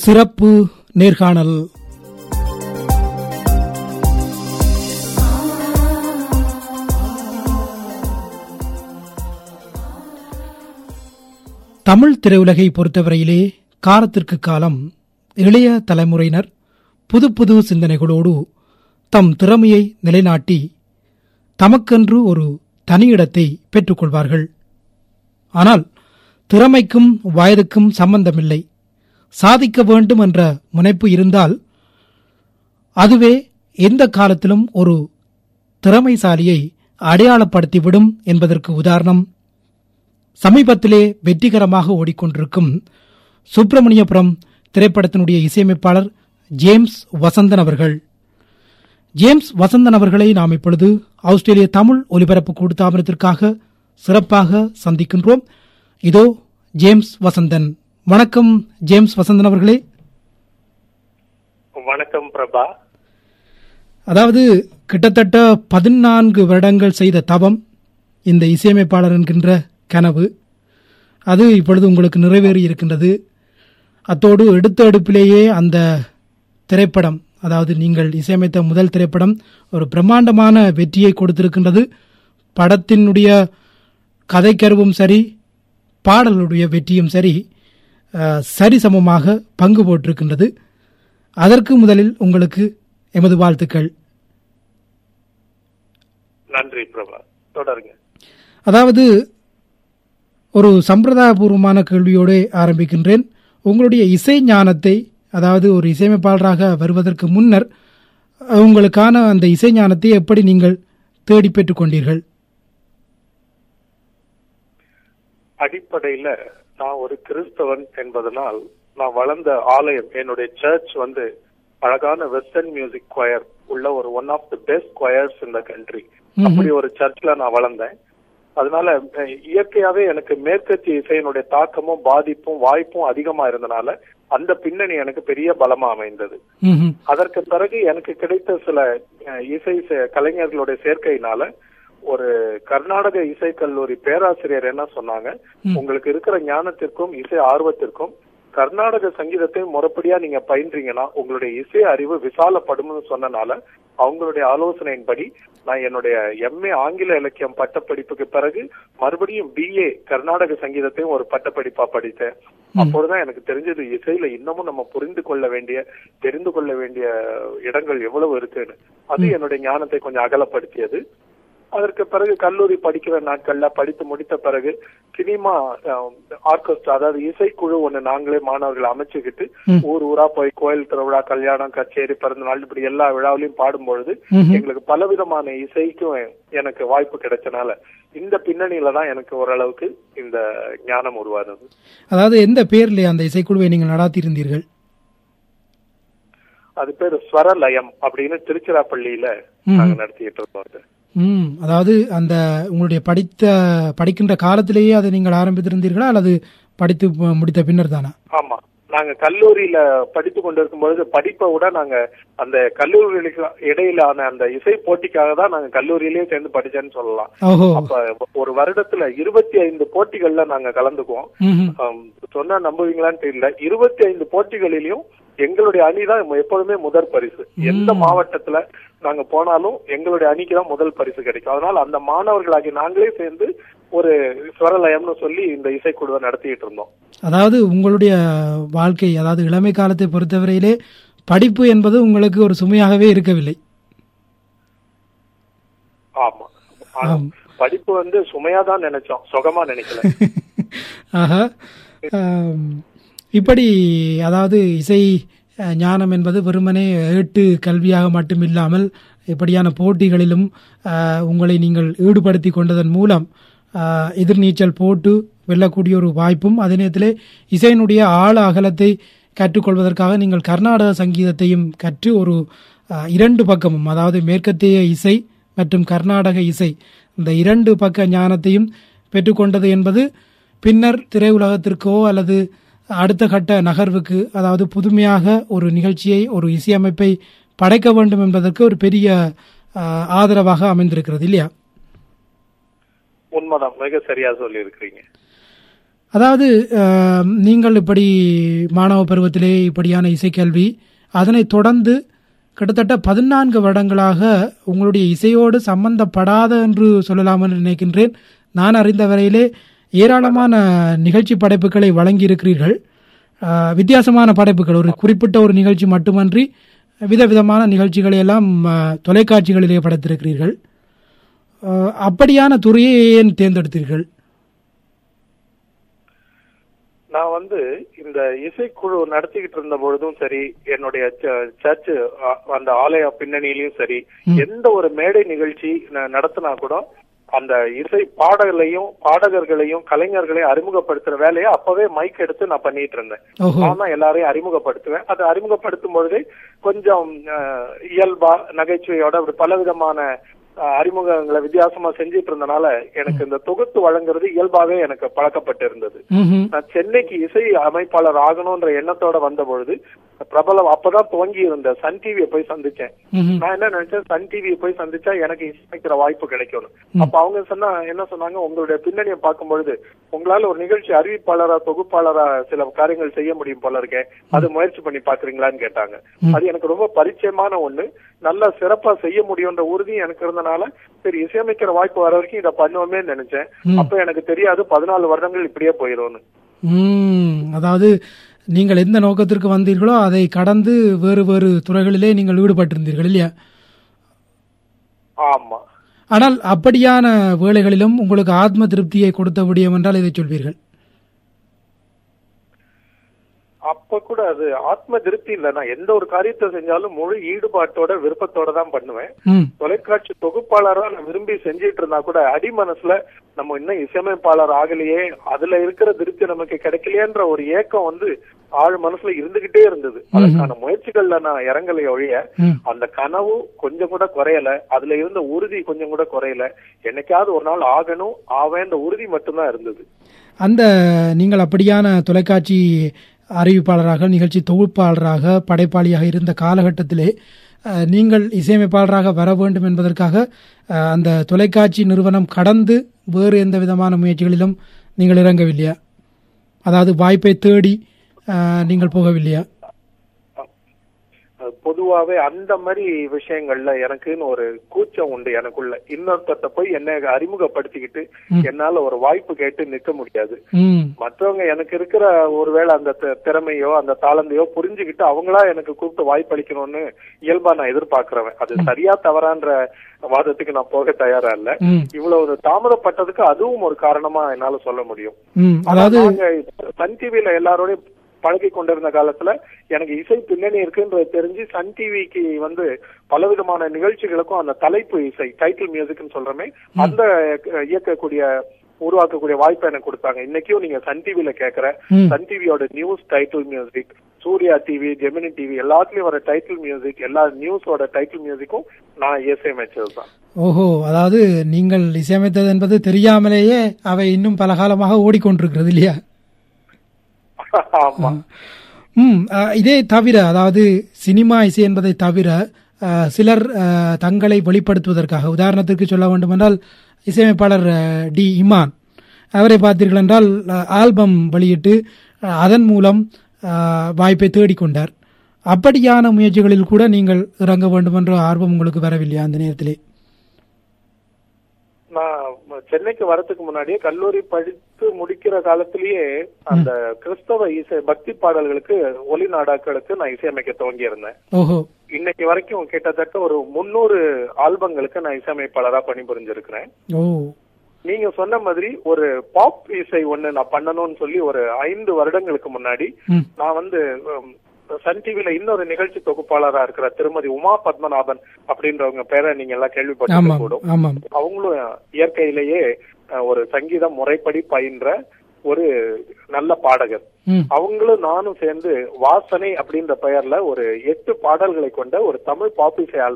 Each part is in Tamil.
சிறப்பு நேர்காணல் தமிழ் திரையுலகை பொறுத்தவரையிலே காலத்திற்கு காலம் இளைய தலைமுறையினர் புது புது சிந்தனைகளோடு தம் திறமையை நிலைநாட்டி தமக்கென்று ஒரு தனியிடத்தை பெற்றுக்கொள்வார்கள் ஆனால் திறமைக்கும் வயதுக்கும் சம்பந்தமில்லை சாதிக்க வேண்டும் என்ற முனைப்பு இருந்தால் அதுவே எந்த காலத்திலும் ஒரு திறமைசாலியை அடையாளப்படுத்திவிடும் என்பதற்கு உதாரணம் சமீபத்திலே வெற்றிகரமாக ஓடிக்கொண்டிருக்கும் சுப்பிரமணியபுரம் திரைப்படத்தினுடைய இசையமைப்பாளர் ஜேம்ஸ் வசந்தன் அவர்கள் ஜேம்ஸ் வசந்தன் அவர்களை நாம் இப்பொழுது ஆஸ்திரேலிய தமிழ் ஒலிபரப்பு கூட்டுத்தாபனத்திற்காக சிறப்பாக சந்திக்கின்றோம் இதோ ஜேம்ஸ் வசந்தன் வணக்கம் ஜேம்ஸ் வசந்தன் அவர்களே வணக்கம் பிரபா அதாவது கிட்டத்தட்ட பதினான்கு வருடங்கள் செய்த தவம் இந்த இசையமைப்பாளர் என்கின்ற கனவு அது இப்பொழுது உங்களுக்கு நிறைவேறி இருக்கின்றது அத்தோடு எடுத்த எடுப்பிலேயே அந்த திரைப்படம் அதாவது நீங்கள் இசையமைத்த முதல் திரைப்படம் ஒரு பிரம்மாண்டமான வெற்றியை கொடுத்திருக்கின்றது படத்தினுடைய கதைக்கருவும் சரி பாடலுடைய வெற்றியும் சரி அஹ், சரிசமமாக பங்கு போட்டிருக்கின்றது அதற்கு முதலில் உங்களுக்கு எமது வாழ்த்துக்கள் நன்றி பிரபா தொடருங்க அதாவது ஒரு சம்பிரதாயபூர்வமான கேள்வியோடு ஆரம்பிக்கின்றேன் உங்களுடைய இசை ஞானத்தை அதாவது ஒரு இசையமைப்பாளராக வருவதற்கு முன்னர் உங்களுக்கான அந்த இசை ஞானத்தை எப்படி நீங்கள் தேடி பெற்றுக் கொண்டீர்கள் அடிப்படையில நான் ஒரு கிறிஸ்தவன் என்பதனால் நான் வளர்ந்த ஆலயம் என்னுடைய சர்ச் வந்து அழகான வெஸ்டர்ன் மியூசிக் கொயர் உள்ள ஒரு one of the best choirs இந்த கண்ட்ரி அப்படி ஒரு சர்ச்ல நான் வளர்ந்தேன் அதனால அஹ், இயற்கையாவே எனக்கு மேற்கத்திய இசையினுடைய தாக்கமும் பாதிப்பும் வாய்ப்பும் அதிகமா இருந்தனால அந்த பின்னணி எனக்கு பெரிய பலமா அமைந்தது ம்ஹும். அதற்கு பிறகு எனக்கு கிடைத்த சில அஹ், இசை சே- கலைஞர்களுடைய சேர்க்கையினால ஒரு கர்நாடக இசை கல்லூரி பேராசிரியர் என்ன சொன்னாங்க உங்களுக்கு இருக்கிற ஞானத்திற்கும் இசை ஆர்வத்திற்கும் கர்நாடக சங்கீதத்தை முறைப்படியா நீங்க பயின்றீங்கன்னா உங்களுடைய இசை அறிவு விசாலப்படும்னு சொன்னனால அவங்களுடைய ஆலோசனையின்படி நான் என்னுடைய எம்ஏ ஆங்கில இலக்கியம் பட்டப்படிப்புக்கு பிறகு மறுபடியும் பிஏ கர்நாடக சங்கீதத்தையும் ஒரு பட்டப்படிப்பா படித்தேன் அப்பொழுதுதான் எனக்கு தெரிஞ்சது இசையில இன்னமும் நம்ம புரிந்து கொள்ள வேண்டிய தெரிந்து கொள்ள வேண்டிய இடங்கள் எவ்வளவு இருக்குன்னு அது என்னுடைய ஞானத்தை கொஞ்சம் அகலப்படுத்தியது அதற்கு பிறகு கல்லூரி படிக்கிற நாட்கள்ல படித்து முடித்த பிறகு சினிமா ஆர்கெஸ்ட்ரா அதாவது இசைக்குழு ஒண்ணு நாங்களே மாணவர்களை அமைச்சுக்கிட்டு ஊர் ஊரா போய் கோயில் திருவிழா கல்யாணம் கச்சேரி பிறந்த நாள் இப்படி எல்லா விழாவிலையும் பாடும்பொழுது எங்களுக்கு பலவிதமான இசைக்கும் எனக்கு வாய்ப்பு கிடைச்சனால இந்த பின்னணியில தான் எனக்கு ஓரளவுக்கு இந்த ஞானம் உருவானது அதாவது எந்த பேர்ல அந்த இசைக்குழுவை நீங்கள் நடாத்தியிருந்தீர்கள் அது பேரு ஸ்வரலயம் அப்படின்னு திருச்சிராப்பள்ளியில நாங்க நடத்திட்டு இருக்கோம் அது. ம் அதாவது அந்த உங்களுடைய படித்த படிக்கின்ற காலத்திலேயே அதை நீங்கள் ஆரம்பித்திருந்தீர்களா அல்லது படித்து மு- முடித்த பின்னர் தானா ஆமா நாங்க கல்லூரியில படித்து கொண்டிருக்கும் பொழுது படிப்பை விட நாங்க அந்த கல்லூரிகளுக்கு இடையிலான அந்த இசை போட்டிக்காக தான் நாங்க கல்லூரியிலேயே சேர்ந்து படிச்சேன்னு சொல்லலாம் ஓஹோ அப்ப ஒரு வருடத்துல இருபத்தி ஐந்து போட்டிகள்ல நாங்க கலந்துக்குவோம் ம்ஹும். ஆம், சொன்னா நம்புவீங்களான்னு தெரியல இருபத்தி ஐந்து போட்டிகளிலும் எங்களுடைய அணி தான் எப்பொழுதுமே முதல் பரிசு எந்த மாவட்டத்துல நாங்க போனாலும் எங்களுடைய அணிக்கு தான் முதல் பரிசு கிடைக்கும் அதனால அந்த மாணவர்களாகி நாங்களே சேர்ந்து ஒரு ஸ்வரலயம்னு சொல்லி இந்த இசைக்குழுவை நடத்திட்டு இருந்தோம் அதாவது உங்களுடைய வாழ்க்கை அதாவது இளமை காலத்தை பொறுத்தவரையிலே படிப்பு என்பது உங்களுக்கு ஒரு சுமையாகவே இருக்கவில்லை ஆமா ஆனா, படிப்பு வந்து சுமையா தான் நினைச்சோம் சுகமா நினைக்கல ஆஹா ஆம், இப்படி அதாவது இசை அஹ், ஞானம் என்பது வெறுமனே ஏட்டு கல்வியாக மட்டும் இல்லாமல் இப்படியான போட்டிகளிலும் அஹ், உங்களை நீங்கள் ஈடுபடுத்தி கொண்டதன் மூலம் அஹ், எதிர்நீச்சல் போட்டு வெல்லக்கூடிய ஒரு வாய்ப்பும் அதே நேரத்திலே இசையினுடைய ஆழ அகலத்தை கற்றுக்கொள்வதற்காக நீங்கள் கர்நாடக சங்கீதத்தையும் கற்று ஒரு அஹ், இரண்டு பக்கமும் அதாவது மேற்கத்திய இசை மற்றும் கர்நாடக இசை இந்த இரண்டு பக்க ஞானத்தையும் பெற்றுக்கொண்டது என்பது பின்னர் திரையுலகத்திற்கோ அல்லது அடுத்த கட்ட நகர்வுக்கு அதாவது புதுமையாக ஒரு நிகழ்ச்சியை ஒரு இசையமைப்பை படைக்க வேண்டும் என்பதற்கு ஒரு பெரிய அஹ், ஆதரவாக அமைந்திருக்கிறது இல்லையா உண்மைதான் மிக சரியா சொல்லி இருக்கிறீங்க அதாவது அஹ், நீங்கள் இப்படி மாணவ பருவத்திலே இப்படியான இசைக்கல்வி அதனைத் தொடர்ந்து கிட்டத்தட்ட பதினான்கு வருடங்களாக உங்களுடைய இசையோடு சம்பந்தப்படாத என்று சொல்லலாம் என்று நினைக்கின்றேன் நான் அறிந்த வரையிலே ஏராளமான நிகழ்ச்சி படைப்புகளை வழங்கியிருக்கிறீர்கள் அஹ், வித்தியாசமான படைப்புகள் ஒரு குறிப்பிட்ட ஒரு நிகழ்ச்சி மட்டுமன்றி விதவிதமான நிகழ்ச்சிகளை எல்லாம் அஹ், தொலைக்காட்சிகளிலே படைத்திருக்கிறீர்கள் அஹ், அப்படியான துறையை ஏன் தேர்ந்தெடுத்தீர்கள் நான் வந்து இந்த இசைக்குழு நடத்திக்கிட்டு இருந்த பொழுதும் சரி என்னுடைய சர்ச் அந்த ஆலய பின்னணியிலயும் சரி எந்த ஒரு மேடை நிகழ்ச்சி ந- நடத்தினா கூட அந்த இசை பாடகர்களையும் பாடகர்களையும் கலைஞர்களையும் அறிமுகப்படுத்துற வேலையை அப்பவே மைக் எடுத்து நான் பண்ணிட்டு இருந்தேன் ஓஹோ நான் தான் எல்லாரையும் அறிமுகப்படுத்துவேன் அதை அறிமுகப்படுத்தும் பொழுது கொஞ்சம் அஹ், இயல்பா நகைச்சுவையோட அப்படி பலவிதமான அஹ், அறிமுகங்களை வித்தியாசமா செஞ்சிட்டு இருந்தனால எனக்கு இந்த தொகுத்து வழங்குறது இயல்பாவே எனக்கு பழக்கப்பட்டு இருந்தது ம்ஹும். நான் சென்னைக்கு இசை அமைப்பாளர் ஆகணும்ன்ற எண்ணத்தோட வந்த பொழுது பிரபலம் அப்பதான் துவங்கி இருந்த சன் டிவியை போய் சந்திச்சேன் ம்ஹும். நான் என்ன நினைச்சேன் சன் டிவியை போய் சந்திச்சா எனக்கு இசைக்கிற வாய்ப்பு கிடைக்கும் அப்ப அவங்க சொன்னா என்ன சொன்னாங்க உங்களுடைய பின்னணியை பார்க்கும் பொழுது உங்களால ஒரு நிகழ்ச்சி அறிவிப்பாளரா தொகுப்பாளரா சில காரியங்கள் செய்ய முடியும் போல இருக்கேன் அது முயற்சி பண்ணி பாக்குறீங்களான்னு கேட்டாங்க அது எனக்கு ரொம்ப பரிச்சயமான ஒண்ணு நல்லா சிறப்பா செய்ய முடியும்ன்ற உறுதி எனக்கு இருந்தனால சரி இசையமைக்கிற வாய்ப்பு வர வரைக்கும் இதை பண்ணுவோமே நினைச்சேன் அப்ப எனக்கு தெரியாது பதினாலு வருடங்கள் இப்படியே போயிரும்னு ம், அதாவது நீங்கள் எந்த நோக்கத்திற்கு வந்தீர்களோ அதை கடந்து வேறு வேறு துறைகளிலே நீங்கள் ஈடுபட்டிருந்தீர்கள் இல்லையா ஆமா ஆனால் அப்படியான வேலைகளிலும் உங்களுக்கு ஆத்ம திருப்தியை கொடுத்த விடியம் என்றால் இதை சொல்வீர்கள் அப்ப கூட அது ஆத்ம திருப்தி இல்ல நான் எந்த ஒரு காரியத்தை செஞ்சாலும் முழு ஈடுபாட்டோட விருப்பத்தோட தான் பண்ணுவேன் ம் தொலைக்காட்சி தொகுப்பாளரா நான் விரும்பி செஞ்சிட்டு இருந்தா கூட அடி மனசுல நம்ம இன்னும் இசையமைப்பாளர் ஆகலையே அதுல இருக்கிற திருப்தி நமக்கு கிடைக்கலையேன்ற ஒரு ஏக்கம் வந்து ஆழ் மனசுல இருந்துகிட்டே இருந்தது அதுக்கான முயற்சிகள்ல நான் இறங்கலையே ஒழிய ம். அந்த கனவு கொஞ்சம் கூட குறையல அதுல இருந்த உறுதி கொஞ்சம் கூட குறையல என்னைக்காவது ஒரு நாள் ஆகணும் ஆவேன்ற உறுதி மட்டும்தான் இருந்தது அந்த நீங்கள் அப்படியான தொலைக்காட்சி அறிவிப்பாளராக நிகழ்ச்சி தொகுப்பாளராக படைப்பாளியாக இருந்த காலகட்டத்திலே அஹ், நீங்கள் இசையமைப்பாளராக வர வேண்டும் என்பதற்காக அஹ், அந்த தொலைக்காட்சி நிறுவனம் கடந்து வேறு எந்த விதமான முயற்சிகளிலும் நீங்கள் இறங்கவில்லையா அதாவது வாய்ப்பை தேடி அஹ், நீங்கள் போகவில்லையா அது பொதுவாவே அந்த மாதிரி விஷயங்கள்ல எனக்குன்னு ஒரு கூச்சம் உண்டு எனக்குள்ள இன்னொருத்தட்ட போய் என்ன அறிமுகப்படுத்திக்கிட்டு என்னால ஒரு வாய்ப்பு கேட்டு நிக்க முடியாது ம் மற்றவங்க எனக்கு இருக்கிற ஒருவேளை அந்த தி- திறமையோ அந்த தாளந்தையோ புரிஞ்சுக்கிட்டு அவங்களா எனக்கு கூப்பிட்டு வாய்ப்பளிக்கணும்னு இயல்பா நான் எதிர்பார்க்கிறவன் அது சரியா தவறான்ற வாதத்துக்கு நான் போக தயாரா இல்ல ம் இவ்வளவு தாமதப்பட்டதுக்கு அதுவும் ஒரு காரணமா என்னால சொல்ல முடியும் ம் ஆனா அதாவது நாங்க சன் டிவில எல்லாரோடையும் பழகி கொண்டிருந்த காலத்துல எனக்கு இசை பின்னணி இருக்குன்றது தெரிஞ்சு சன் டிவிக்கு வந்து பலவிதமான நிகழ்ச்சிகளுக்கும் அந்த தலைப்பு இசை டைட்டில் மியூசிக்னு சொல்றமே அந்த அஹ், இயக்கக்கூடிய உருவாக்கக்கூடிய வாய்ப்பை எனக்கு கொடுத்தாங்க இன்னைக்கும் நீங்க சன் டிவில கேக்குற ம். சன் டிவியோட news title music Surya TV Gemini TV எல்லாத்துலயும் வர டைட்டில் மியூசிக் எல்லா நியூஸோட டைட்டில் மியூசிக்கும் நான் இசையமைச்சது தான் ஓஹோ அதாவது நீங்கள் இசையமைத்தது என்பது தெரியாமலேயே அவை இன்னும் பல காலமாக ஓடிக்கொண்டிருக்கிறது இல்லையா ஆமா ம் அஹ், இதே தவிர அதாவது சினிமா இசை என்பதை தவிர அஹ், சிலர் அஹ், தங்களை வெளிப்படுத்துவதற்காக உதாரணத்திற்கு சொல்ல வேண்டுமென்றால் இசையமைப்பாளர் அஹ், டி இமான் அவரை பார்த்தீர்கள் என்றால் அஹ், ஆல்பம் வெளியிட்டு அஹ், அதன் மூலம் அஹ், வாய்ப்பை தேடிக்கொண்டார் அப்படியான முயற்சிகளில் கூட நீங்கள் இறங்க வேண்டும் என்ற ஆர்வம் உங்களுக்கு வரவில்லையா அந்த நேரத்திலே நான் சென்னைக்கு வரதுக்கு முன்னாடியே கல்லூரி படித்து முடிக்கிற காலத்திலேயே அந்த கிறிஸ்தவ இசை பக்தி பாடல்களுக்கு ஒலி நாடாக்களுக்கு நான் இசையமைக்க துவங்கி இருந்தேன் ஓஹோ இன்னைக்கு வரைக்கும் கிட்டத்தட்ட ஒரு முன்னூறு ஆல்பங்களுக்கு நான் இசையமைப்பாளரா பணிபுரிஞ்சிருக்கிறேன் ஓ நீங்க சொன்ன மாதிரி ஒரு பாப் இசை ஒண்ணு நான் பண்ணணும்னு சொல்லி ஒரு ஐந்து வருடங்களுக்கு முன்னாடி ம் நான் வந்து உம், சன் டிவில இன்னொரு நிகழ்ச்சி தொகுப்பாளரா இருக்கிற திருமதி உமா பத்மநாபன் அப்படின்றவங்க பேரை நீங்க எல்லாம் கேள்விப்பட்டிருக்க ஆமாம் கூடும் ஆமாம் அவங்களும் இயற்கையிலேயே அஹ், ஒரு சங்கீதம் முறைப்படி பயின்ற ஒரு நல்ல பாடகர் ம் அவங்களும் நானும் சேர்ந்து வாசனை அப்படின்ற பெயர்ல ஒரு எட்டு பாடல்களை கொண்ட ஒரு தமிழ் பாப் இசை ஆல்பம்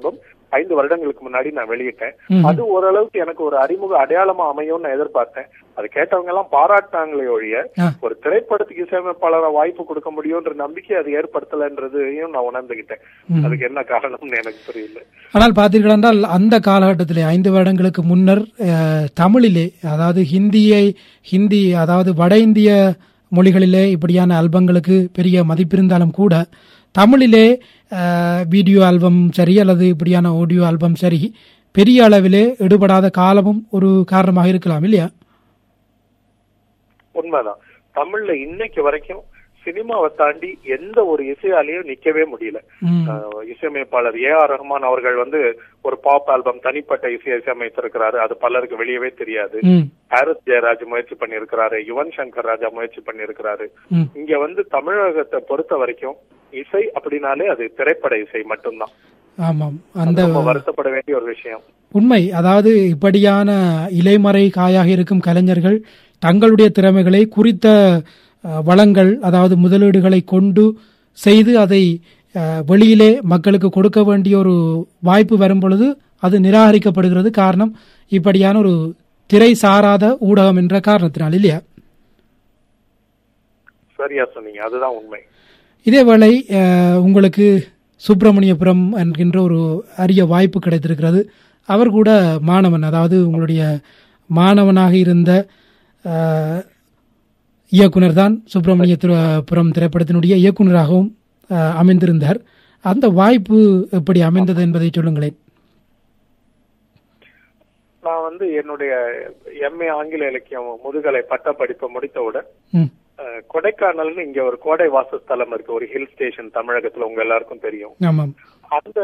ஐந்து வருடங்களுக்கு முன்னாடி நான் வெளியிட்டேன் ம்ஹும். அது ஓரளவுக்கு எனக்கு ஒரு அறிமுக அடையாளமா அமையும்னு நான் எதிர்பார்த்தேன் அது கேட்டவங்க எல்லாம் பாராட்டினாங்களே ஒழிய ஆ. ஒரு திரைப்படத்துக்கு இசையமைப்பாளரா வாய்ப்பு கொடுக்க முடியும்ன்ற நம்பிக்கை அது ஏற்படுத்தலன்றதையும் நான் உணர்ந்துகிட்டேன் ம். அதுக்கு என்ன காரணம்னு எனக்கு புரியல ஆனால் பார்த்தீர்கள் என்றால் அந்த காலகட்டத்திலே ஐந்து வருடங்களுக்கு முன்னர் அஹ், தமிழிலே அதாவது ஹிந்தியை ஹிந்தி அதாவது வட இந்திய மொழிகளிலே இப்படியான ஆல்பங்களுக்கு பெரிய மதிப்பிருந்தாலும் கூட தமிழிலே அஹ், வீடியோ ஆல்பம் சரி அல்லது இப்படியான ஆடியோ ஆல்பம் சரி பெரிய அளவிலே எடுபடாத காலமும் ஒரு காரணமாக இருக்கலாம் இல்லையா உண்மைதான் தமிழ்ல இன்னைக்கு வரைக்கும் சினிமாவை தாண்டி எந்த ஒரு இசையாலையும் நிக்கவே முடியல ம். அஹ் இசையமைப்பாளர் ஏ ஆர் ரஹ்மான் அவர்கள் வந்து ஒரு பாப் ஆல்பம் தனிப்பட்ட இசை இசையமைத்திருக்கிறாரு அது பலருக்கு வெளியவே தெரியாது ம் ஹாரிஸ் ஜெயராஜ் முயற்சி பண்ணியிருக்கிறாரு யுவன் சங்கர் ராஜா முயற்சி பண்ணியிருக்கிறாரு ம் இங்க வந்து தமிழகத்தை பொறுத்த வரைக்கும் இசை அப்படின்னாலே அது திரைப்பட இசை மட்டும்தான் ஆமாம் அது அந்த ரொம்ப வருத்தப்பட வேண்டிய ஒரு விஷயம் உண்மை அதாவது இப்படியான இலைமறை காயாக இருக்கும் கலைஞர்கள் தங்களுடைய திறமைகளை குறித்த அஹ், வளங்கள் அதாவது முதலீடுகளை கொண்டு செய்து அதை அஹ், வெளியிலே மக்களுக்கு கொடுக்க வேண்டிய ஒரு வாய்ப்பு வரும் பொழுது அது நிராகரிக்கப்படுகிறது காரணம் இப்படியான ஒரு திரை சாராத ஊடகம் என்ற காரணத்தினால் இல்லையா சரியா சொன்னீங்க அதுதான் உண்மை இதேவேளை அஹ், உங்களுக்கு சுப்பிரமணியபுரம் என்கின்ற ஒரு அரிய வாய்ப்பு கிடைத்திருக்கிறது அவர் கூட மாணவன் அதாவது உங்களுடைய மாணவனாக இருந்த அஹ், இயக்குனர் தான் சுப்பிரமணியபுரம் திரைப்படத்தினுடைய இயக்குனராகவும் அஹ், அமைந்திருந்தார் அந்த வாய்ப்பு எப்படி அமைந்தது என்பதை சொல்லுங்களேன் நான் வந்து என்னுடைய எம்ஏ ஆங்கில இலக்கியம் முதுகலை பட்ட படிப்பை முடித்தவுடன் ம் அஹ், கொடைக்கானல்னு இங்க ஒரு கோடை வாசஸ்தலம் இருக்கு ஒரு ஹில் ஸ்டேஷன் தமிழகத்துல உங்க எல்லாருக்கும் தெரியும் ஆமாம் அந்த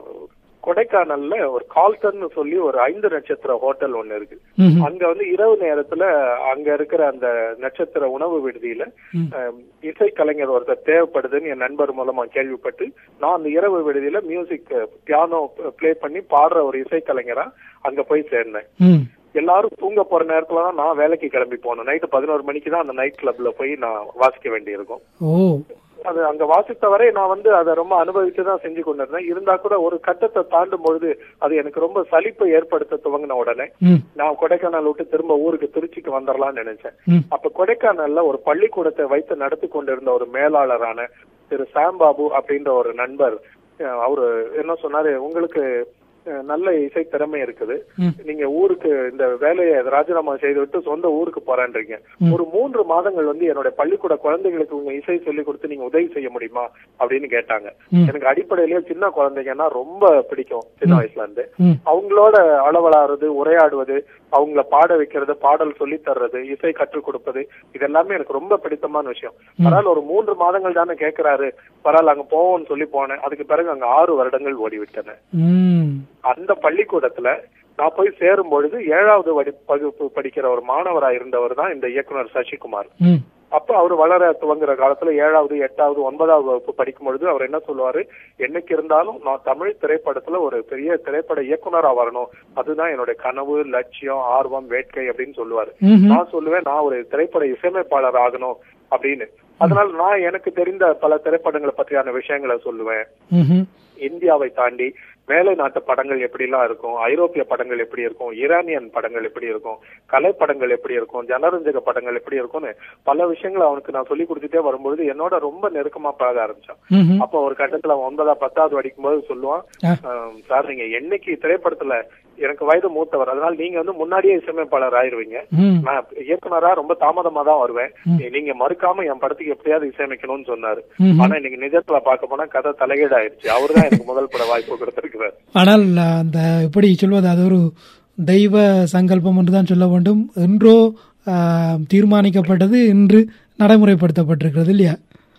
கொடைக்கானல்ல ஒரு கால்டன் சொல்லி ஒரு ஐந்து நட்சத்திர ஹோட்டல் ஒண்ணு இருக்கு ம்ஹும். அங்க வந்து இரவு நேரத்துல அங்க இருக்கிற அந்த நட்சத்திர உணவு விடுதியில ம். அஹ், இசை கலைஞர் ஒருத்தர் தேவைப்படுதுன்னு என் நண்பர் மூலமா கேள்விப்பட்டு நான் அந்த இரவு விடுதியில மியூசிக் பியானோ ப்ளே பண்ணி பாடுற ஒரு இசை கலைஞரா அங்க போய் சேர்ந்தேன் ம் எல்லாரும் தூங்க போற நேரத்துல தான் நான் வேலைக்கு கிளம்பி போகணும் நைட்டு பதினோரு மணிக்கு தான் அந்த நைட் கிளப்ல போய் நான் வாசிக்க வேண்டியிருக்கும் ஓ அது அங்க வாசித்த வரை நான் வந்து அதை ரொம்ப அனுபவிச்சு தான் செஞ்சு கொண்டிருந்தேன் இருந்தா கூட ஒரு கட்டத்தை தாண்டும் பொழுது அது எனக்கு ரொம்ப சலிப்பை ஏற்படுத்த துவங்கின உடனே ம் நான் கொடைக்கானல் விட்டு திரும்ப ஊருக்கு திருச்சிக்கு வந்துடலாம்னு நினைச்சேன் ம் அப்ப கொடைக்கானல்ல ஒரு பள்ளிக்கூடத்தை வைத்து நடத்தி கொண்டிருந்த ஒரு மேலாளரான திரு சாம்பாபு அப்படின்ற ஒரு நண்பர் அஹ், அவரு என்ன சொன்னாரு உங்களுக்கு அஹ், நல்ல இசை திறமை இருக்குது ம். நீங்க ஊருக்கு இந்த வேலையை ராஜினாமா செய்து விட்டு சொந்த ஊருக்கு போறேன்றீங்க ம். ஒரு மூன்று மாதங்கள் வந்து என்னோட பள்ளிக்கூட குழந்தைகளுக்கு உங்க இசை சொல்லி கொடுத்து நீங்க உதவி செய்ய முடியுமா அப்படின்னு கேட்டாங்க ம். எனக்கு அடிப்படையிலேயே சின்ன குழந்தைங்கன்னா ரொம்ப பிடிக்கும் சின்ன வயசுல இருந்து ம் அவங்களோட அளவலாடுறது உரையாடுவது அவங்கள பாட வைக்கிறது பாடல் சொல்லி தர்றது இசை கற்றுக் கொடுப்பது இதெல்லாமே எனக்கு ரொம்ப பிடித்தமான விஷயம் பரவாயில்ல ஒரு மூன்று மாதங்கள் தானே கேட்கிறாரு பரவாயில்ல அங்க போவோம்னு சொல்லி போனேன் அதுக்கு பிறகு அங்க ஆறு வருடங்கள் ஓடிவிட்டன ம் அந்த பள்ளிக்கூடத்துல நான் போய் சேரும் பொழுது ஏழாவது வடி வகுப்பு படிக்கிற ஒரு மாணவரா இருந்தவர் தான் இந்த இயக்குனர் சசிகுமார் ம் அப்ப அவர் வளர துவங்குற காலத்துல ஏழாவது எட்டாவது ஒன்பதாவது வகுப்பு படிக்கும் பொழுது அவர் என்ன சொல்லுவாரு என்னைக்கு இருந்தாலும் நான் தமிழ் திரைப்படத்துல ஒரு பெரிய திரைப்பட இயக்குனரா வரணும் அதுதான் என்னுடைய கனவு லட்சியம் ஆர்வம் வேட்கை அப்படின்னு சொல்லுவாரு ம்ஹும். நான் சொல்லுவேன் நான் ஒரு திரைப்பட இசையமைப்பாளர் ஆகணும் அப்படின்னு அதனால நான் எனக்கு தெரிந்த பல திரைப்படங்களை பற்றியான விஷயங்களை சொல்லுவேன் ம்ஹும். இந்தியாவை தாண்டி மேலை நாட்டு படங்கள் எப்படி எல்லாம் இருக்கும் ஐரோப்பிய படங்கள் எப்படி இருக்கும் ஈரானியன் படங்கள் எப்படி இருக்கும் கலை படங்கள் எப்படி இருக்கும் ஜனரஞ்சக படங்கள் எப்படி இருக்கும்னு பல விஷயங்களை அவனுக்கு நான் சொல்லி கொடுத்துட்டே வரும்பொழுது என்னோட ரொம்ப நெருக்கமா பழக ஆரம்பிச்சான் ம்ஹும். அப்போ ஒரு கட்டத்துல அவன் ஒன்பதா பத்தாவது படிக்கும்போது சொல்லுவான் ஆ. "ஆம், சார் நீங்க என்னைக்கு திரைப்படத்துல எனக்கு வயது மூத்தவர் அதனால நீங்க வந்து முன்னாடியே இசையமைப்பாளர் ஆயிருவீங்க ம் நான் இயக்குனரா ரொம்ப தாமதமா தான் வருவேன் நீங்க மறுக்காம என் படத்துக்கு எப்படியாவது இசையமைக்கணும்னு சொன்னாரு ம்ஹும். ஆனா இன்னைக்கு நிஜத்துல பார்க்க போனா கதை தலைகீழ ஆயிடுச்சு அவர்தான் எனக்கு முதல் பட வாய்ப்பு கொடுத்திருக்கிறார் ஆனால் அந்த எப்படி சொல்வது அது ஒரு தெய்வ சங்கல்பம் என்று தான் சொல்ல வேண்டும் என்றோ ஆ, தீர்மானிக்கப்பட்டது இன்று நடைமுறைப்படுத்தப்பட்டிருக்கிறது இல்லையா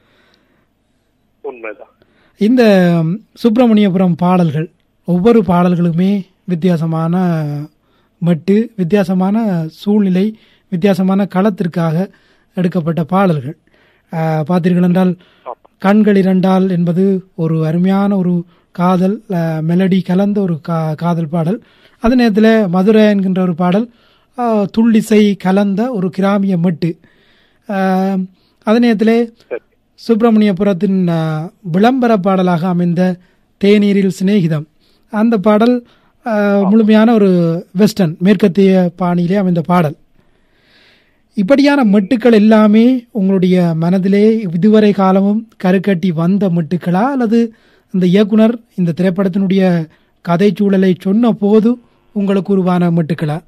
உண்மைதான் இந்த சுப்பிரமணியபுரம் பாடல்கள் ஒவ்வொரு பாடல்களுமே வித்தியாசமான மட்டு வித்தியாசமான சூழ்நிலை வித்தியாசமான களத்திற்காக எடுக்கப்பட்ட பாடல்கள் ஆ, பார்த்தீர்கள் என்றால் கண்கள் இரண்டால் என்பது ஒரு அருமையான ஒரு காதல் ஆ, மெலடி கலந்த ஒரு கா காதல் பாடல் அதே நேரத்தில் மதுரை என்கின்ற ஒரு பாடல் ஆ, துள்ளிசை கலந்த ஒரு கிராமிய மட்டு ஆ, அதே நேரத்தில் சரி சுப்பிரமணியபுரத்தின் ஆ, விளம்பர பாடலாக அமைந்த தேநீரில் சிநேகிதம் அந்த பாடல் அஹ், முழுமையான ஒரு வெஸ்டர்ன் மேற்கத்திய பாணியிலே அமைந்த பாடல் இப்படியான மெட்டுக்கள் எல்லாமே உங்களுடைய மனதிலே இதுவரை காலமும் கருக்கட்டி வந்த மெட்டுக்களா அல்லது அந்த இயக்குனர் இந்த திரைப்படத்தினுடைய கதை சூழலை சொன்ன போது உங்களுக்கு உருவான மெட்டுக்களா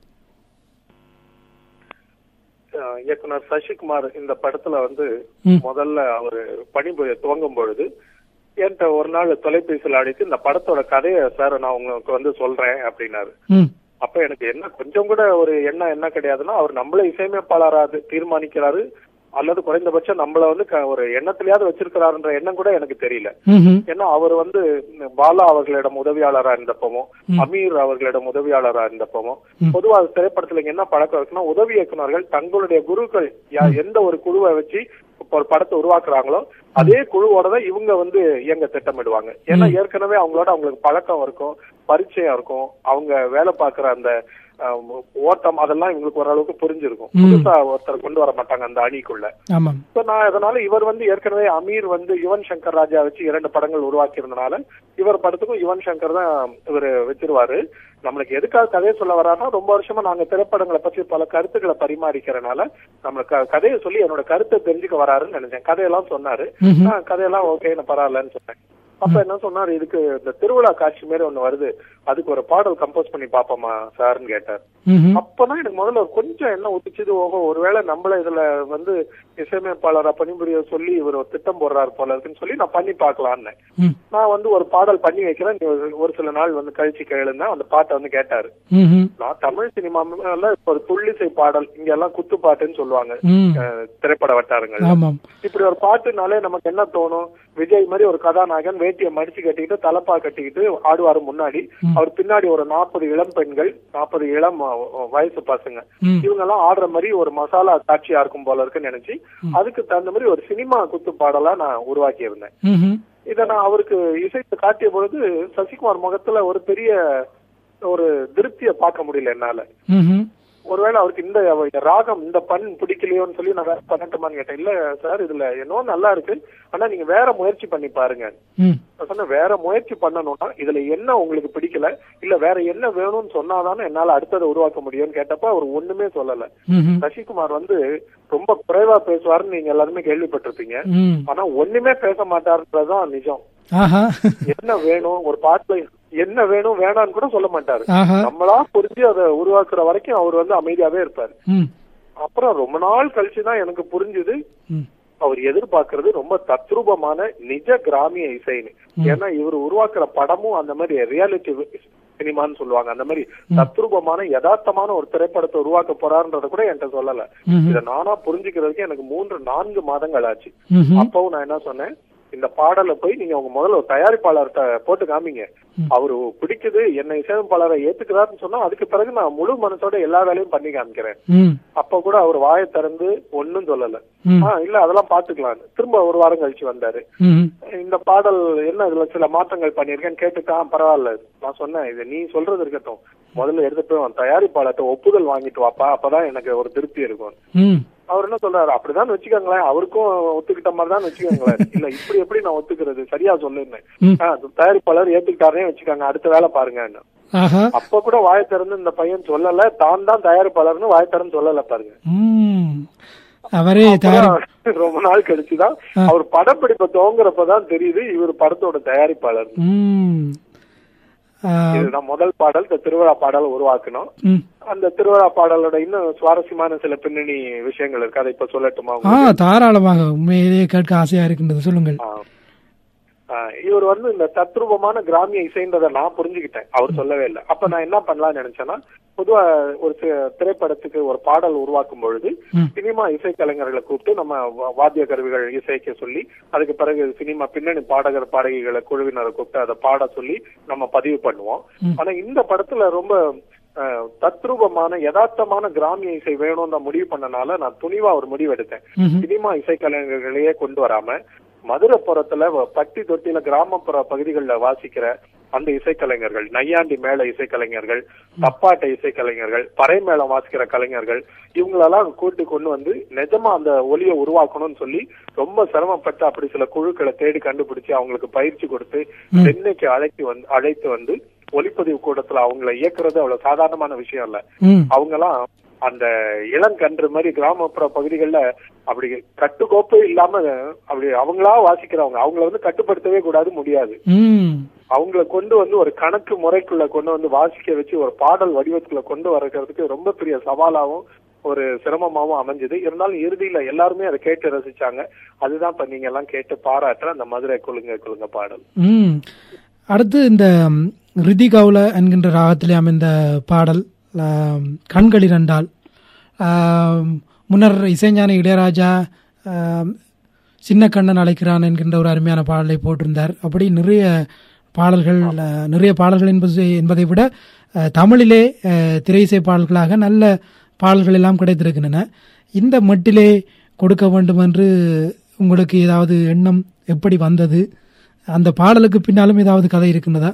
அஹ் இயக்குனர் சசிகுமார் இந்த படத்துல வந்து ம். முதல்ல அவரு பணிபுரிய துவங்கும் பொழுது என்கிட்ட ஒரு நாள் தொலைபேசியில் அடித்து இந்த படத்தோட கதையை சார் நான் உங்களுக்கு வந்து சொல்றேன் அப்படின்னாரு ம் அப்ப எனக்கு என்ன கொஞ்சம் கூட ஒரு எண்ணம் என்ன கிடையாதுன்னா அவர் நம்மள இசையமைப்பாளராது தீர்மானிக்கிறாரு அல்லது குறைந்தபட்சம் நம்மள வந்து க- ஒரு எண்ணத்திலேயாவது வச்சிருக்கிறாருன்ற எண்ணம் கூட எனக்கு தெரியல ம்ஹும். ஏன்னா அவர் வந்து பாலா அவர்களிடம் உதவியாளரா இருந்தப்பவும் அமீர் அவர்களிடம் உதவியாளரா இருந்தப்பவும் பொதுவா திரைப்படத்துல இங்க என்ன பழக்கம் இருக்குன்னா உதவி இயக்குனர்கள் தங்களுடைய குருக்கள் யா- எந்த ஒரு குழுவை வச்சு இப்ப ஒரு படத்தை உருவாக்குறாங்களோ அதே குழுவோட தான் இவங்க வந்து இயங்க திட்டமிடுவாங்க ஏன்னா ஏற்கனவே அவங்களோட அவங்களுக்கு பழக்கம் இருக்கும் பரிச்சயம் இருக்கும் அவங்க வேலை பார்க்குற அந்த அஹ், ஓட்டம் அதெல்லாம் இவங்களுக்கு ஓரளவுக்கு புரிஞ்சிருக்கும் புதுசா ஒருத்தர் கொண்டு வர மாட்டாங்க அந்த அணிக்குள்ள ஆமாம் So, நான் அதனால இவர் வந்து ஏற்கனவே அமீர் வந்து யுவன் சங்கர் ராஜா வச்சு இரண்டு படங்கள் உருவாக்கி இருந்தனால இவர் படத்துக்கும் யுவன் சங்கர் தான் இவர் வச்சிருவாரு நம்மளுக்கு எதுக்காக கதையை சொல்ல வராருன்னா ரொம்ப வருஷமா நாங்க திரைப்படங்களை பற்றி பல கருத்துக்களை பரிமாறிக்கிறனால நம்மளுக்கு க- கதையை சொல்லி என்னோட கருத்தை தெரிஞ்சுக்க வராருன்னு நினைச்சேன் கதையெல்லாம் சொன்னாரு ம்ஹும். ஆ, கதையெல்லாம் ஓகே நான் பரவாயில்லன்னு சொன்னேன் அப்ப என்ன சொன்னாரு இதுக்கு இந்த திருவிழா காட்சி மாதிரி ஒண்ணு வருது அதுக்கு ஒரு பாடல் கம்போஸ் பண்ணி பாப்போமா சார்னு கேட்டார் ம்ஹும். அப்பதான் எனக்கு முதல்ல ஒரு கொஞ்சம் என்ன ஒத்துச்சுது ஓஹோ ஒருவேளை நம்மள இதுல வந்து இசையமைப்பாளரா பணிபுரிய சொல்லி இவர் ஒரு திட்டம் போடுறாரு போல இருக்குன்னு சொல்லி நான் பண்ணி பார்க்கலான்னு ம். நான் வந்து ஒரு பாடல் பண்ணி வைக்கிறேன் நீ ஒரு- ஒரு சில நாள் வந்து கழிச்சு கேளுன்னா அந்த பாட்டை வந்து கேட்டாரு ம்ஹும். நான் தமிழ் சினிமால இப்ப ஒரு துள்ளிசை பாடல் இங்க எல்லாம் குத்து பாட்டுன்னு சொல்லுவாங்க ம். அஹ், திரைப்பட வட்டாரங்கள் ஆமாம் இப்படி ஒரு பாட்டுனாலே நமக்கு என்ன தோணும் விஜய் மாதிரி ஒரு கதாநாயகன் வேட்டியை மடிச்சு கட்டிக்கிட்டு தலப்பா கட்டிக்கிட்டு ஆடுவாரு முன்னாடி அவர் பின்னாடி ஒரு நாற்பது இளம் பெண்கள் நாற்பது இளம் அஹ், வயசு பசங்க ம். இவங்க எல்லாம் ஆடுற மாதிரி ஒரு மசாலா காட்சியா இருக்கும் போல இருக்குன்னு நினைச்சு அதுக்கு தகுந்த மாதிரி ஒரு சினிமா குத்து பாடலா நான் உருவாக்கி இருந்தேன் ம்ஹும். இத நான் அவருக்கு இசைத்து காட்டிய பொழுது சசிகுமார் முகத்துல ஒரு பெரிய ஒரு திருப்தியை பார்க்க முடியல என்னால ம்ஹும். ஒருவேளை அவருக்கு இந்த அவ- ராகம் இந்த பண் பிடிக்கலையோன்னு சொல்லி நான் வேற பண்ணட்டுமான்னு கேட்டேன் இல்ல சார் இதுல என்னவோ நல்லா இருக்கு ஆனா நீங்க வேற முயற்சி பண்ணி பாருங்க ம். நான் சொன்னேன் வேற முயற்சி பண்ணணும்னா இதுல என்ன உங்களுக்கு பிடிக்கல இல்ல வேற என்ன வேணும்னு சொன்னாதானே என்னால அடுத்ததை உருவாக்க முடியும்னு கேட்டப்ப அவர் ஒண்ணுமே சொல்லல ம்ஹும். சசிகுமார் வந்து ரொம்ப குறைவா பேசுவாருன்னு நீங்க எல்லாருமே கேள்விப்பட்டிருப்பீங்க ம். ஆனா ஒண்ணுமே பேச மாட்டாருன்றதுதான் நிஜம் ஆஹா என்ன வேணும் ஒரு பாட்டுல என்ன வேணும் வேணான்னு கூட சொல்ல மாட்டாரு ஆஹா நம்மளா புரிஞ்சு அதை உருவாக்குற வரைக்கும் அவர் வந்து அமைதியாவே இருப்பாரு ம். அப்புறம் ரொம்ப நாள் கழிச்சுதான் எனக்கு புரிஞ்சுது ம். அவர் எதிர்பார்க்கறது ரொம்ப தத்ரூபமான நிஜ கிராமிய இசைன்னு ஏன்னா இவர் உருவாக்குற படமும் அந்த மாதிரி ரியாலிட்டி சினிமான்னு சொல்லுவாங்க அந்த மாதிரி தத்ரூபமான யதார்த்தமான ஒரு திரைப்படத்தை உருவாக்க போறாருன்றத கூட என்கிட்ட சொல்லல ம்ஹும். இத நானா புரிஞ்சுக்கிறதுக்கு எனக்கு மூன்று நான்கு மாதங்கள் ஆச்சு ம்ஹும். அப்பவும் நான் என்ன சொன்னேன் இந்த பாடலை போய் நீங்க உங்க முதல்ல ஒரு தயாரிப்பாளர்கிட்ட போட்டு காமிங்க அவரு பிடிக்குது என்ன இசையமைப்பாளரை ஏத்துக்கிறாருன்னு சொன்னா அதுக்கு பிறகு நான் முழு மனசோட எல்லா வேலையும் பண்ணி காமிக்கிறேன் ம். அப்ப கூட அவர் வாயை திறந்து ஒண்ணும் சொல்லல ம். ஆ இல்ல அதெல்லாம் பாத்துக்கலாம் திரும்ப ஒரு வாரம் கழிச்சு வந்தாரு ம்ஹும். இந்த பாடல் என்ன இதுல சில மாற்றங்கள் பண்ணிருக்கேன்னு கேட்டுட்டா பரவாயில்ல நான் சொன்னேன் இது நீ சொல்றது இருக்கட்டும் முதல்ல எடுத்துட்டு போய் உன் தயாரிப்பாளர்கிட்ட ஒப்புதல் வாங்கிட்டு வாப்பா அப்பதான் எனக்கு ஒரு திருப்தி இருக்கும் ம். அவர் என்ன சொல்றாரு அப்படிதான் வச்சுக்கோங்களேன் அவருக்கும் ஒத்துக்கிட்ட மாதிரி தான் வச்சுக்கோங்களேன் இல்ல இப்படி எப்படி நான் ஒத்துக்கிறது சரியா சொல்லுன்னு ம். ஆ, தயாரிப்பாளர் ஏத்துக்கிட்டாரே வச்சுக்கோங்க அடுத்த வேலை பாருங்க ஆஹா அப்ப கூட வாய் திறந்து இந்த பையன் சொல்லல தான் தான் தயாரிப்பாளர்னு வாய் திறந்து சொல்லல பாருங்க ம். அவரே தயாரி அப்புறம் ரொம்ப நாள் கழிச்சுதான் அவர் படப்பிடிப்பை துவங்குறப்பதான் தெரியுது இவர் படத்தோட தயாரிப்பாளர் ம். ஆ, இதுதான் முதல் பாடல் இந்த திருவிழா பாடல் உருவாக்கணும் ம். அந்த திருவிழா பாடலோட இன்னும் சுவாரஸ்யமான சில பின்னணி விஷயங்கள் இருக்கு அதை இப்ப சொல்லட்டுமா ஆ தாராளமாக உண்மையிலேயே கேட்க ஆசையா இருக்கின்றது சொல்லுங்கள் ஆ. ஆ, இவர் வந்து இந்த தத்ரூபமான கிராமிய இசைன்றதை நான் புரிஞ்சுக்கிட்டேன் அவர் சொல்லவே இல்லை அப்ப நான் என்ன பண்ணலாம்னு நினைச்சேன்னா பொதுவா ஒரு சி- திரைப்படத்துக்கு ஒரு பாடல் உருவாக்கும் பொழுது ம். சினிமா இசைக்கலைஞர்களை கூப்பிட்டு நம்ம வா- வாத்திய கருவிகள் இசைக்க சொல்லி அதுக்கு பிறகு சினிமா பின்னணி பாடகர் பாடகிகளை குழுவினரை கூப்பிட்டு அதை பாட சொல்லி நம்ம பதிவு பண்ணுவோம் ம். ஆனா இந்த படத்துல ரொம்ப அஹ், தத்ரூபமான யதார்த்தமான கிராமிய இசை வேணும்னு நான் முடிவு பண்ணனால நான் துணிவா ஒரு முடிவு எடுத்தேன் ம்ஹும். சினிமா இசைக்கலைஞர்களையே கொண்டு வராம மதுரைப்புறத்துல வ- பட்டி தொட்டில கிராமப்புற பகுதிகளில் வாசிக்கிற அந்த இசைக்கலைஞர்கள் நையாண்டி மேள இசைக்கலைஞர்கள் தப்பாட்ட இசைக்கலைஞர்கள் பறை மேளம் வாசிக்கிற கலைஞர்கள் இவங்களெல்லாம் கூட்டி கொண்டு வந்து நிஜமா அந்த ஒலியை உருவாக்கணும்னு சொல்லி ரொம்ப சிரமப்பட்டு அப்படி சில குழுக்களை தேடி கண்டுபிடிச்சு அவங்களுக்கு பயிற்சி கொடுத்து சென்னைக்கு அழைத்து வந்து அழைத்து வந்து ஒலிப்பதிவு கூடத்துல அவங்கள இயக்குறது அவ்வளவு சாதாரணமான விஷயம் இல்ல ம் அவங்கெல்லாம் அந்த இளங்கன்று மாதிரி கிராமப்புற பகுதிகளில் அப்படி கட்டுக்கோப்பு இல்லாம அப்படி அவங்களா வாசிக்கிறவங்க அவங்கள வந்து கட்டுப்படுத்தவே கூடாது முடியாது ம் அவங்கள கொண்டு வந்து ஒரு கணக்கு முறைக்குள்ள கொண்டு வந்து வாசிக்க வச்சு ஒரு பாடல் வடிவத்துக்குள்ள கொண்டு வரக்கிறதுக்கு ரொம்ப பெரிய சவாலாவும் ஒரு சிரமமாவும் அமைஞ்சது இருந்தாலும் இறுதியில எல்லாருமே அதை கேட்டு ரசிச்சாங்க அதுதான் இப்ப நீங்க எல்லாம் கேட்டு பாராட்டுற அந்த மதுரை குழுங்க குழுங்க பாடல் ம் அடுத்து இந்த ம், ரிதி கவுல என்கின்ற ராகத்திலே அமைந்த பாடல் ஆம், கண்கள் இரண்டால் ஆம், முன்னர் இசைஞானி இளையராஜா ஆம், சின்ன கண்ணன் அழைக்கிறான் என்கின்ற ஒரு அருமையான பாடலை போட்டிருந்தார் அப்படி நிறைய பாடல்கள் ஆ, நிறைய பாடல்கள் என்பது என்பதை விட ஆ, தமிழிலே ஆ, திரை இசை பாடல்களாக நல்ல பாடல்கள் எல்லாம் கிடைத்திருக்கின்றன இந்த மட்டிலே கொடுக்க வேண்டும் என்று உங்களுக்கு ஏதாவது எண்ணம் எப்படி வந்தது அந்த பாடலுக்கு பின்னாலும் ஏதாவது கதை இருக்கின்றதா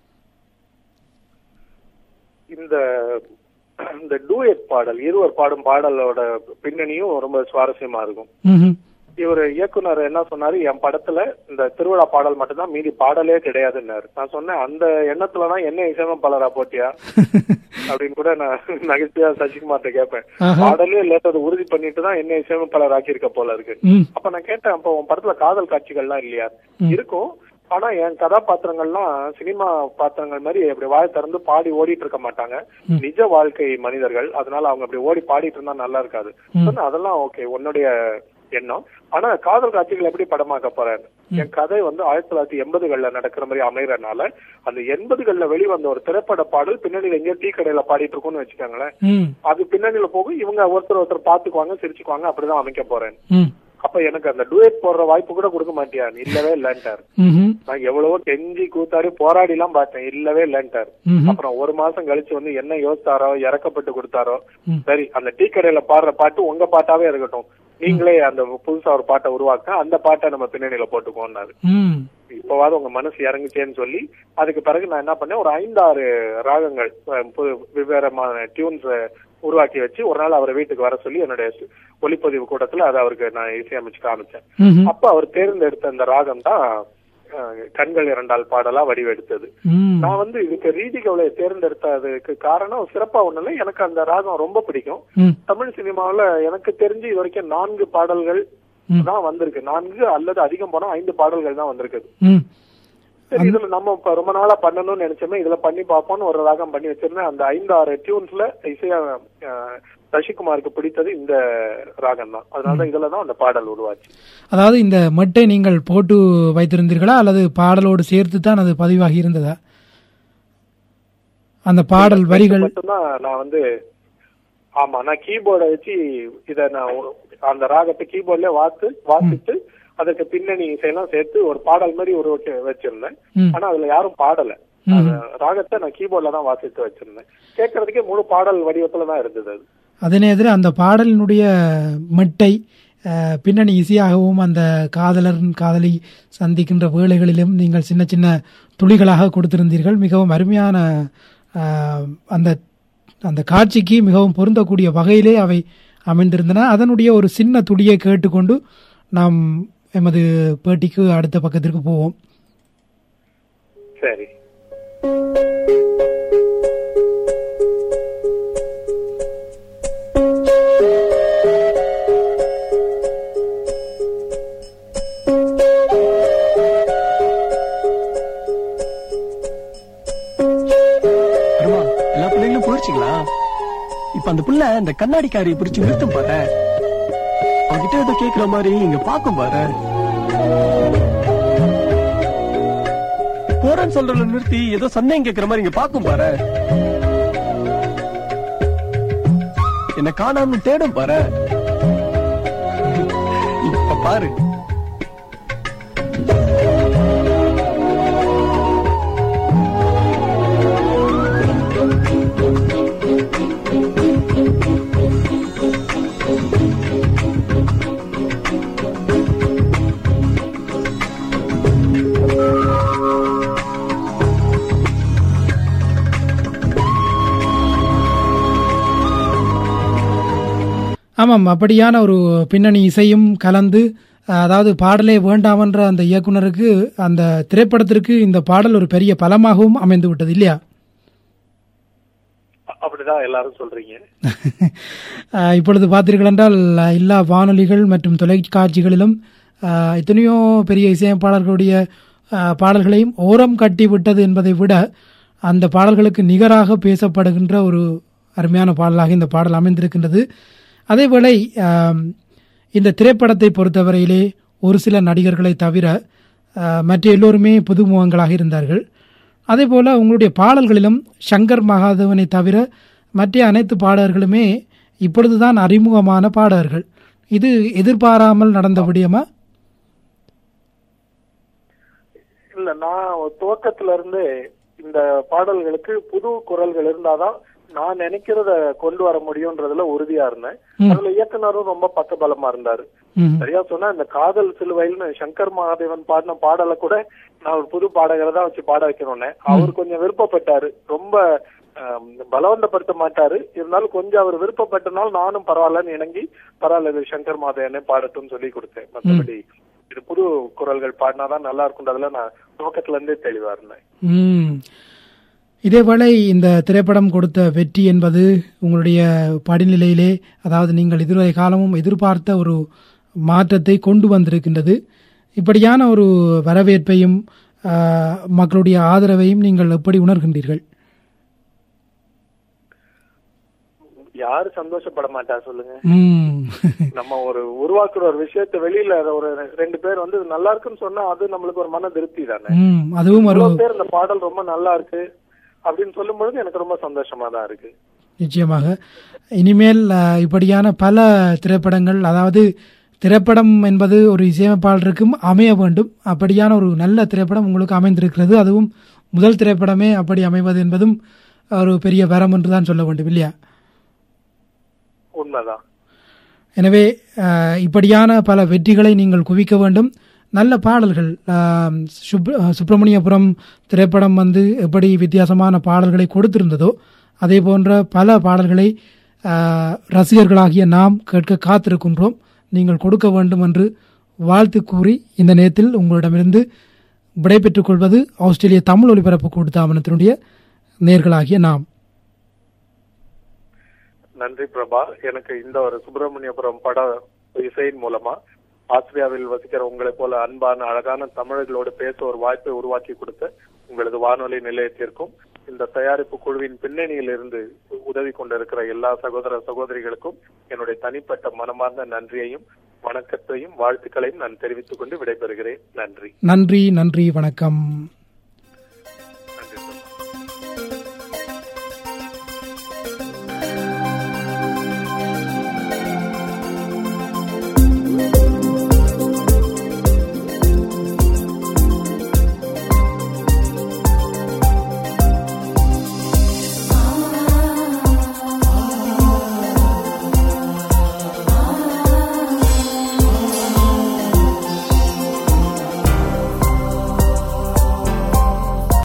இந்த இந்த டூயட் பாடல் இருவர் பாடும் பாடலோட பின்னணியும் ரொம்ப சுவாரஸ்யமா இருக்கும் ம்ஹும். இவர் இயக்குனர் என்ன சொன்னாரு என் படத்துல இந்த திருவிழா பாடல் மட்டும்தான் மீதி பாடலே கிடையாதுன்னாரு நான் சொன்னேன் அந்த எண்ணத்துலதான் என்ன இசையமைப்பாளரா போட்டியா அப்படின்னு கூட நான் நகைச்சுவையா சசிகுமார்ட்ட கேட்பேன் ஆஹா. பாடலே இல்லாததை உறுதி பண்ணிட்டு தான் என்ன இசையமைப்பாளர் ஆக்கியிருக்க போல இருக்கு ம் அப்ப நான் கேட்டேன் அப்ப உன் படத்துல காதல் காட்சிகள்லாம் இல்லையா இருக்கும் ஆனா என் கதாபாத்திரங்கள்லாம் சினிமா பாத்திரங்கள் மாதிரி அப்படி வாய் திறந்து பாடி ஓடிட்டு இருக்க மாட்டாங்க நிஜ வாழ்க்கை மனிதர்கள் அதனால அவங்க அப்படி ஓடி பாடிட்டு இருந்தா நல்லா இருக்காது சொன்னேன், அதெல்லாம் ஓகே உன்னுடைய எண்ணம் ஆனா காதல் காட்சிகள் எப்படி படமாக்க போறேன் என் கதை வந்து ஆயிரத்தி தொள்ளாயிரத்தி எண்பதுகள்ல நடக்கிற மாதிரி அமையறனால அந்த எண்பதுகள்ல வெளிவந்த ஒரு திரைப்பட பாடல் பின்னணியில எங்கேயோ டீ கடையில பாடிட்டு இருக்கும்னு வச்சுக்கோங்களேன் ம் அது பின்னணியில போகும் இவங்க ஒருத்தர் ஒருத்தர் பாத்துக்குவாங்க சிரிச்சுக்குவாங்க அப்படிதான் அமைக்க போறேன் ம் அப்ப எனக்கு அந்த டூயட் போடுற வாய்ப்பு கூட கொடுக்க மாட்டியா இல்லவே இல்லன்ட்டார் ம்ஹும். நான் எவ்வளவோ கெஞ்சி கூத்தாடி போராடி எல்லாம் பார்த்தேன் இல்லவே இல்லன்ட்டார் ம்ஹும். அப்புறம் ஒரு மாசம் கழிச்சு வந்து என்ன யோசித்தாரோ இறக்கப்பட்டு கொடுத்தாரோ ம். சரி அந்த டீ கடையில பாடுற பாட்டு உங்க பாட்டாவே இருக்கட்டும் நீங்களே அந்த புதுசா ஒரு பாட்டை உருவாக்க அந்த பாட்டை நம்ம பின்னணியில போட்டுக்கோன்னாரு ம் இப்பவாவது உங்க மனசு இறங்குச்சேன்னு சொல்லி அதுக்கு பிறகு நான் என்ன பண்ணேன் ஒரு ஐந்தாறு ராகங்கள் அஹ், புது வெவ்வேறமான டியூன்ஸ் உருவாக்கி வச்சு ஒரு நாள் அவரை வீட்டுக்கு வர சொல்லி என்னுடைய சு- ஒலிப்பதிவு கூடத்துல அதை அவருக்கு நான் இசையமைச்சு காமிச்சேன் ம்ஹும். அப்ப அவர் தேர்ந்தெடுத்த அந்த ராகம் தான் அஹ், கண்கள் இரண்டால் பாடலா வடிவெடுத்தது ம் நான் வந்து இதுக்கு ரீதி கவலையை தேர்ந்தெடுத்ததுக்கு காரணம் சிறப்பா ஒண்ணு இல்லை எனக்கு அந்த ராகம் ரொம்ப பிடிக்கும் ம் தமிழ் சினிமாவுல எனக்கு தெரிஞ்சு இது வரைக்கும் நான்கு பாடல்கள் ம். தான் வந்திருக்கு நான்கு அல்லது அதிகம் போனா ஐந்து பாடல்கள் தான் வந்திருக்குது ம் சரி இதுல நம்ம இப்ப ரொம்ப நாளா பண்ணணும்னு நினைச்சோமே இதுல பண்ணி பார்ப்போம்னு ஒரு ராகம் பண்ணி வச்சிருந்தேன் அந்த ஐந்து ஆறு டியூன்ஸ்ல இசையா அஹ், சசிகுமாருக்கு பிடித்தது இந்த ராகம் தான் அதனாலதான் இதுல தான் அந்த பாடல் உருவாச்சு அதாவது இந்த மட்டை நீங்கள் போட்டு வைத்திருந்தீர்களா அல்லது பாடலோடு சேர்த்து தான் அது பதிவாகி இருந்ததா அந்த பாடல் வரிகள் மட்டும்தான் நான் வந்து ஆமா நான் கீபோர்டை வச்சு இத நான் ஒரு- அந்த ராகத்தை கீபோர்ட்ல வாத்து வாசித்து அதுக்கு பின்னணி இசையெல்லாம் சேர்த்து ஒரு பாடல் மாதிரி உருவாக்கி வச்சிருந்தேன் ம். ஆனா அதுல யாரும் பாடல அந்த ராகத்தை நான் கீபோர்ட்ல தான் வாசித்து வச்சிருந்தேன் கேட்கறதுக்கே முழு பாடல் வடிவத்துல தான் இருந்தது அது அதே நேரத்தில் அந்த பாடலினுடைய மட்டை அஹ், பின்னணி இசையாகவும் அந்த காதலரின் காதலி சந்திக்கின்ற வேளைகளிலும் நீங்கள் சின்ன சின்ன துளிகளாக கொடுத்திருந்தீர்கள் மிகவும் அருமையான அஹ், அந்த அந்த காட்சிக்கு மிகவும் பொருந்தக்கூடிய வகையிலே அவை அமைந்திருந்தன அதனுடைய ஒரு சின்ன துளியை கேட்டுக்கொண்டு நாம் எமது பேட்டிக்கு அடுத்த பக்கத்திற்கு போவோம் சரி அருமா எல்லா பிள்ளைங்களும் போயிடுச்சுங்களா இப்ப அந்த புள்ள இந்த கண்ணாடிக்காரியை பிடிச்சு நிறுத்தும் பாரு அவகிட்ட ஏதோ கேக்குற மாதிரி இங்க பாக்கும் பாரு போறேன்னு சொல்றதுல நிறுத்தி ஏதோ சந்தேகம் கேக்குற மாதிரி இங்க பாக்கும் பாரு என்ன காணாம தேடும் பாரு இப்ப பாரு ஆமாம் அப்படியான ஒரு பின்னணி இசையும் கலந்து அஹ், அதாவது பாடலே வேண்டாமன்ற அந்த இயக்குனருக்கு அந்த திரைப்படத்திற்கு இந்த பாடல் ஒரு பெரிய பலமாகவும் அமைந்து விட்டது இல்லையா அ- அப்படிதான் எல்லாரும் சொல்றீங்க அஹ், இப்பொழுது பார்த்தீர்கள் என்றால் அஹ், எல்லா வானொலிகள் மற்றும் தொலைக்காட்சிகளிலும் அஹ், எத்தனையோ பெரிய இசையமைப்பாளர்களுடைய அஹ், பாடல்களையும் ஓரம் கட்டி விட்டது என்பதை விட அந்த பாடல்களுக்கு நிகராக பேசப்படுகின்ற ஒரு அருமையான பாடலாக இந்த பாடல் அமைந்திருக்கின்றது அதேவேளை ஆம், இந்த திரைப்படத்தை பொறுத்தவரையிலே ஒரு சில நடிகர்களை தவிர அஹ், மற்ற எல்லோருமே புதுமுகங்களாக இருந்தார்கள் அதேபோல உங்களுடைய பாடல்களிலும் சங்கர் மகாதேவனை தவிர மற்ற அனைத்து பாடகர்களுமே இப்பொழுதுதான் அறிமுகமான பாடகர்கள் இது எதிர்பாராமல் நடந்த விடயமா இல்ல நான் துவக்கத்துல இருந்து இந்த பாடல்களுக்கு புது குரல்கள் இருந்தாதான் நான் நினைக்கிறத கொண்டு வர முடியும்ன்றதுல உறுதியா இருந்தேன் ம். அதுல இயக்குனரும் ரொம்ப பக்கபலமா இருந்தாரு ம், சரியா சொன்னா இந்த காதல் சிலுவைல்னு சங்கர் மகாதேவன் பாடின பாடலை கூட நான் ஒரு புது பாடகரை தான் வச்சு பாட வைக்கணும்னு அவர் கொஞ்சம் விருப்பப்பட்டாரு ரொம்ப ஆம், பலவந்தப்படுத்த மாட்டாரு இருந்தாலும் கொஞ்சம் அவர் விருப்பப்பட்டனால நானும் பரவாயில்லன்னு இணங்கி பரவாயில்ல இது சங்கர் மாதேவனே பாடட்டும்னு சொல்லி கொடுத்தேன் மத்தபடி இது புது குரல்கள் பாடினாதான் நல்லா இருக்கும்ன்றதுல நான் துவக்கத்துல இருந்தே தெளிவா இருந்தேன் ம். இதேவேளை இந்த திரைப்படம் கொடுத்த வெற்றி என்பது உங்களுடைய படிநிலையிலே அதாவது நீங்கள் இதுவரை காலமும் எதிர்பார்த்த ஒரு மாற்றத்தை கொண்டு வந்திருக்கின்றது இப்படியான ஒரு வரவேற்பையும் ஆ, மக்களுடைய ஆதரவையும் நீங்கள் எப்படி உணர்கின்றீர்கள் யாரு சந்தோஷப்பட மாட்டா சொல்லுங்க ம். நம்ம ஒரு உருவாக்குற ஒரு விஷயத்த வெளியில ஒரு ரெண்டு பேர் வந்து இது நல்லா இருக்குன்னு சொன்னா அது நம்மளுக்கு ஒரு மன திருப்தி தானே ம். அதுவும் ஒரு இவ்வளவு பேர் இந்த பாடல் ரொம்ப நல்லா இருக்கு அப்படின்னு சொல்லும் பொழுது எனக்கு ரொம்ப சந்தோஷமா தான் இருக்கு நிச்சயமாக இனிமேல் அஹ், இப்படியான பல திரைப்படங்கள் அதாவது திரைப்படம் என்பது ஒரு இசையமைப்பாளருக்கும் அமைய வேண்டும் அப்படியான ஒரு நல்ல திரைப்படம் உங்களுக்கு அமைந்திருக்கிறது அதுவும் முதல் திரைப்படமே அப்படி அமைவது என்பதும் ஒரு பெரிய வரம் என்று தான் சொல்ல வேண்டும் இல்லையா உண்மைதான் எனவே அஹ், இப்படியான பல வெற்றிகளை நீங்கள் குவிக்க வேண்டும் நல்ல பாடல்கள் அஹ், சுப்- அஹ், சுப்பிரமணியபுரம் திரைப்படம் வந்து எப்படி வித்தியாசமான பாடல்களை கொடுத்திருந்ததோ அதே போன்ற பல பாடல்களை அஹ், ரசிகர்களாகிய நாம் கேட்க காத்திருக்கின்றோம் நீங்கள் கொடுக்க வேண்டும் என்று வாழ்த்து கூறி இந்த நேரத்தில் உங்களிடமிருந்து விடைபெற்றுக் கொள்வது ஆஸ்திரேலிய தமிழ் ஒலிபரப்பு கூட்டுத்தாபனத்தினுடைய நேர்களாகிய நாம் நன்றி பிரபா எனக்கு இந்த ஒரு சுப்பிரமணியபுரம் பட இசையின் மூலமா ஆஸ்திரியாவில் வசிக்கிற உங்களை போல அன்பான அழகான தமிழர்களோடு பேச ஒரு வாய்ப்பை உருவாக்கி கொடுத்த உங்களது வானொலி நிலையத்திற்கும் இந்த தயாரிப்பு குழுவின் பின்னணியில் இருந்து உதவி கொண்டிருக்கிற எல்லா சகோதர சகோதரிகளுக்கும் என்னுடைய தனிப்பட்ட மனமார்ந்த நன்றியையும் வணக்கத்தையும் வாழ்த்துக்களையும் நான் தெரிவித்துக் கொண்டு விடைபெறுகிறேன் நன்றி நன்றி நன்றி வணக்கம்